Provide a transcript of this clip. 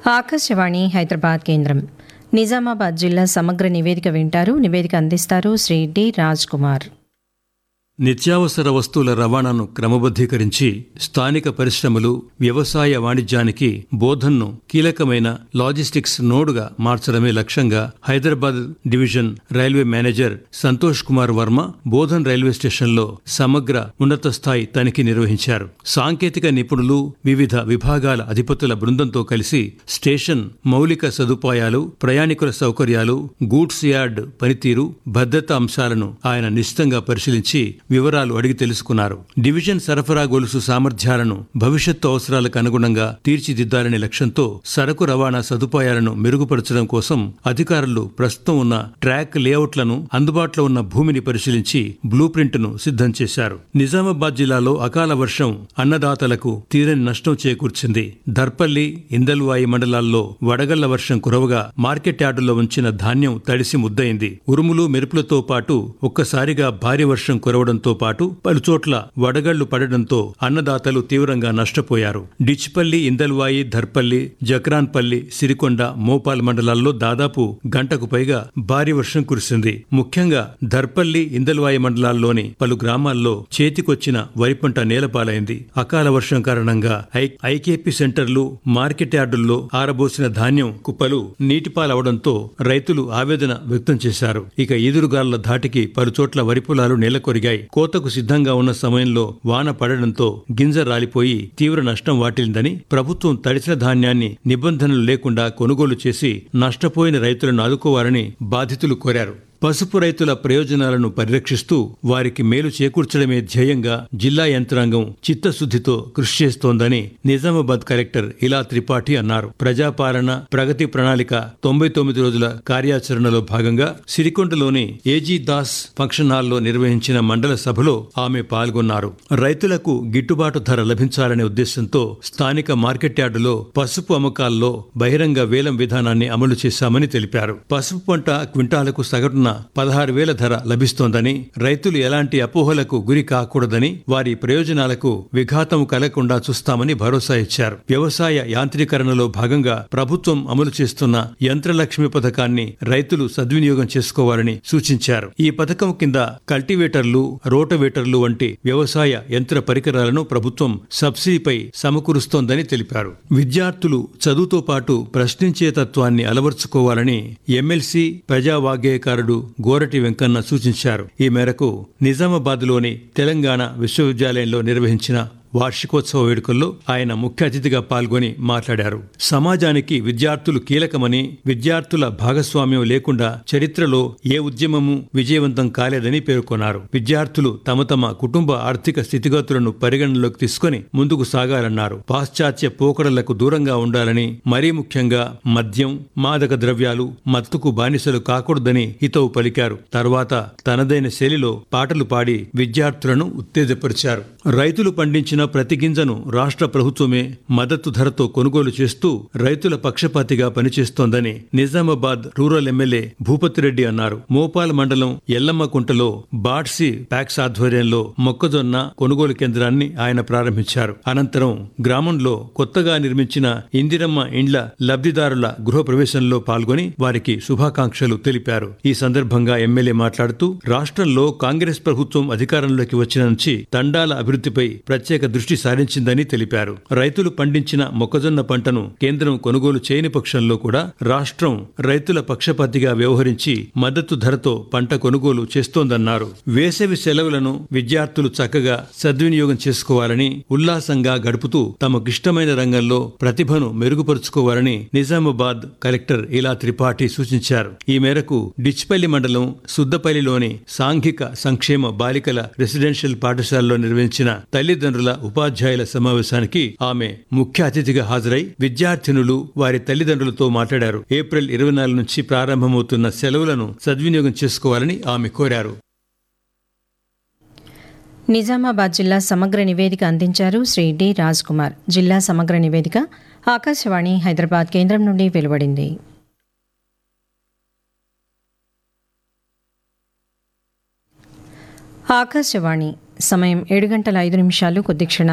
ఆకాశవాణి హైదరాబాద్ కేంద్రం నిజామాబాద్ జిల్లా సమగ్ర నివేదిక వింటారు నివేదిక అందిస్తారు శ్రీ డి రాజ్ కుమార్ నిత్యావసర వస్తువుల రవాణాను క్రమబద్ధీకరించి స్థానిక పరిశ్రమలు వ్యవసాయ వాణిజ్యానికి బోధన్ను కీలకమైన లాజిస్టిక్స్ నోడుగా మార్చడమే లక్ష్యంగా Hyderabad division railway manager Santosh Kumar Varma Bodhan railway స్టేషన్లో సమగ్ర ఉన్నత స్థాయి తనిఖీ నిర్వహించారు సాంకేతిక నిపుణులు వివిధ విభాగాల అధిపతుల బృందంతో కలిసి స్టేషన్ మౌలిక సదుపాయాలు ప్రయాణికుల సౌకర్యాలు గూడ్స్ యార్డ్ పనితీరు భద్రతా అంశాలను ఆయన నిశ్చితంగా పరిశీలించి వివరాలు అడిగి తెలుసుకున్నారు డివిజన్ సరఫరా గొలుసు సామర్థ్యాలను భవిష్యత్తు అవసరాలకు అనుగుణంగా తీర్చిదిద్దాలనే లక్ష్యంతో సరకు రవాణా సదుపాయాలను మెరుగుపరచడం కోసం అధికారులు ప్రస్తుతం ఉన్న ట్రాక్ లేఅవుట్లను అందుబాటులో ఉన్న భూమిని పరిశీలించి బ్లూ ప్రింట్ ను సిద్ధం చేశారు నిజామాబాద్ జిల్లాలో అకాల వర్షం అన్నదాతలకు తీరని నష్టం చేకూర్చింది దర్పల్లి ఇందల్వాయి మండలాల్లో వడగళ్ల వర్షం కురవగా మార్కెట్ యార్డుల్లో ఉంచిన ధాన్యం తడిసి ముద్దయింది ఉరుములు మెరుపులతో పాటు ఒక్కసారిగా భారీ వర్షం కురవడంతో పాటు పలుచోట్ల వడగళ్లు పడడంతో అన్నదాతలు తీవ్రంగా నష్టపోయారు డిచ్పల్లి ఇందల్వాయి ధర్పల్లి జక్రాన్పల్లి సిరికొండ మోపాల్ మండలాల్లో దాదాపు గంటకు పైగా భారీ వర్షం కురిసింది ముఖ్యంగా ధర్పల్లి ఇందల్వాయి మండలాల్లోని పలు గ్రామాల్లో చేతికొచ్చిన వరి పంట నేలపాలైంది అకాల వర్షం కారణంగా ఐ- ఐకేపీ సెంటర్లు మార్కెట్ యార్డుల్లో ఆరబోసిన ధాన్యం కుప్పలు నీటిపాలవడంతో రైతులు ఆవేదన వ్యక్తం చేశారు ఇక ఈదురుగాళ్ల ధాటికి పలుచోట్ల వరి పొలాలు నేలకొరిగాయి కోతకు సిద్ధంగా ఉన్న సమయంలో వాన పడడంతో గింజ రాలిపోయి తీవ్ర నష్టం వాటిల్లిందని ప్రభుత్వం తడిసిన ధాన్యాన్ని నిబంధనలు లేకుండా కొనుగోలు చేసి నష్టపోయిన రైతులను ఆదుకోవాలని బాధితులు కోరారు పసుపు రైతుల ప్రయోజనాలను పరిరక్షిస్తూ వారికి మేలు చేకూర్చడమే ధ్యేయంగా జిల్లా యంత్రాంగం చిత్తశుద్ధితో కృషి చేస్తోందని నిజామాబాద్ కలెక్టర్ ఇలా త్రిపాఠి అన్నారు ప్రజాపాలన ప్రగతి ప్రణాళిక తొంభై తొమ్మిది రోజుల కార్యాచరణలో భాగంగా సిరికొండలోని ఏజీ దాస్ ఫంక్షన్ హాల్లో నిర్వహించిన మండల సభలో ఆమె పాల్గొన్నారు రైతులకు గిట్టుబాటు ధర లభించాలనే ఉద్దేశంతో స్థానిక మార్కెట్ యార్డులో పసుపు అమ్మకాల్లో బహిరంగ వేలం విధానాన్ని అమలు చేశామని తెలిపారు పసుపు పంట క్వింటాలకు సగటున పదహారు వేల ధర లభిస్తోందని రైతులు ఎలాంటి అపోహలకు గురి కాకూడదని వారి ప్రయోజనాలకు విఘాతం కలగకుండా చూస్తామని భరోసా ఇచ్చారు వ్యవసాయ యాంత్రీకరణలో భాగంగా ప్రభుత్వం అమలు చేస్తున్న యంత్రలక్ష్మి పథకాన్ని రైతులు సద్వినియోగం చేసుకోవాలని సూచించారు ఈ పథకం కింద కల్టివేటర్లు రోటవేటర్లు వంటి వ్యవసాయ యంత్ర పరికరాలను ప్రభుత్వం సబ్సిడీపై సమకూరుస్తోందని తెలిపారు విద్యార్థులు చదువుతో పాటు ప్రశ్నించే తత్వాన్ని అలవర్చుకోవాలని ఎమ్మెల్సీ ప్రజావాగ్గేయకారుడు గోరటి వెంకన్న సూచించారు ఈ మేరకు నిజామాబాద్లోని తెలంగాణ విశ్వవిద్యాలయంలో నిర్వహించిన వార్షికోత్సవ వేడుకల్లో ఆయన ముఖ్య అతిథిగా పాల్గొని మాట్లాడారు సమాజానికి విద్యార్థులు కీలకమని విద్యార్థుల భాగస్వామ్యం లేకుండా చరిత్రలో ఏ ఉద్యమము విజయవంతం కాలేదని పేర్కొన్నారు విద్యార్థులు తమ తమ కుటుంబ ఆర్థిక స్థితిగతులను పరిగణనలోకి తీసుకుని ముందుకు సాగాలన్నారు పాశ్చాత్య పోకడలకు దూరంగా ఉండాలని మరీ ముఖ్యంగా మద్యం మాదక ద్రవ్యాలు మత్తుకు బానిసలు కాకూడదని హితవు పలికారు తర్వాత తనదైన శైలిలో పాటలు పాడి విద్యార్థులను ఉత్తేజపరిచారు రైతులు పండించిన ప్రతి గింజను రాష్ట్ర ప్రభుత్వమే మద్దతు ధరతో కొనుగోలు చేస్తూ రైతుల పక్షపాతిగా పనిచేస్తోందని నిజామాబాద్ రూరల్ ఎమ్మెల్యే భూపతిరెడ్డి అన్నారు మోపాల్ మండలం ఎల్లమ్మకుంటలో బాడ్సి ప్యాక్స్ ఆధ్వర్యంలో మొక్కజొన్న కొనుగోలు కేంద్రాన్ని ఆయన ప్రారంభించారు అనంతరం గ్రామంలో కొత్తగా నిర్మించిన ఇందిరమ్మ ఇండ్ల లబ్ధిదారుల గృహ ప్రవేశంలో పాల్గొని వారికి శుభాకాంక్షలు తెలిపారు ఈ సందర్భంగా ఎమ్మెల్యే మాట్లాడుతూ రాష్ట్రంలో కాంగ్రెస్ ప్రభుత్వం అధికారంలోకి వచ్చిన నుంచి తండాల అభివృద్ధిపై ప్రత్యేక దృష్టి సారించిందని తెలిపారు రైతులు పండించిన మొక్కజొన్న పంటను కేంద్రం కొనుగోలు చేయని పక్షంలో కూడా రాష్ట్రం రైతుల పక్షపాతిగా వ్యవహరించి మద్దతు ధరతో పంట కొనుగోలు చేస్తోందన్నారు వేసవి సెలవులను విద్యార్థులు చక్కగా సద్వినియోగం చేసుకోవాలని ఉల్లాసంగా గడుపుతూ తమకిష్టమైన రంగంలో ప్రతిభను మెరుగుపరుచుకోవాలని నిజామాబాద్ కలెక్టర్ ఇలా త్రిపాఠి సూచించారు ఈ మేరకు డిచ్పల్లి మండలం సుద్దపల్లిలోని సాంఘిక సంక్షేమ బాలికల రెసిడెన్షియల్ పాఠశాలలో నిర్వహించిన తల్లిదండ్రుల ఉపాధ్యాయుల సమావేశానికి ఆమె ముఖ్య అతిథిగా హాజరై విద్యార్థినులు వారి తల్లిదండ్రులతో మాట్లాడారు ఏప్రిల్ ఇరవై నాలుగు నుంచి ప్రారంభమవుతున్న సెలవులను సద్వినియోగం చేసుకోవాలని ఆమె కోరారు నిజామాబాద్ జిల్లా సమగ్ర నివేదిక అందించారు శ్రీ డి రాజ్ కుమార్ జిల్లా సమగ్ర నివేదిక ఆకాశవాణి హైదరాబాద్ కేంద్రం నుండి వెలువడింది ఆకాశవాణి సమయం ఏడు గంటల ఐదు నిమిషాలు కొద్ది క్షణాలు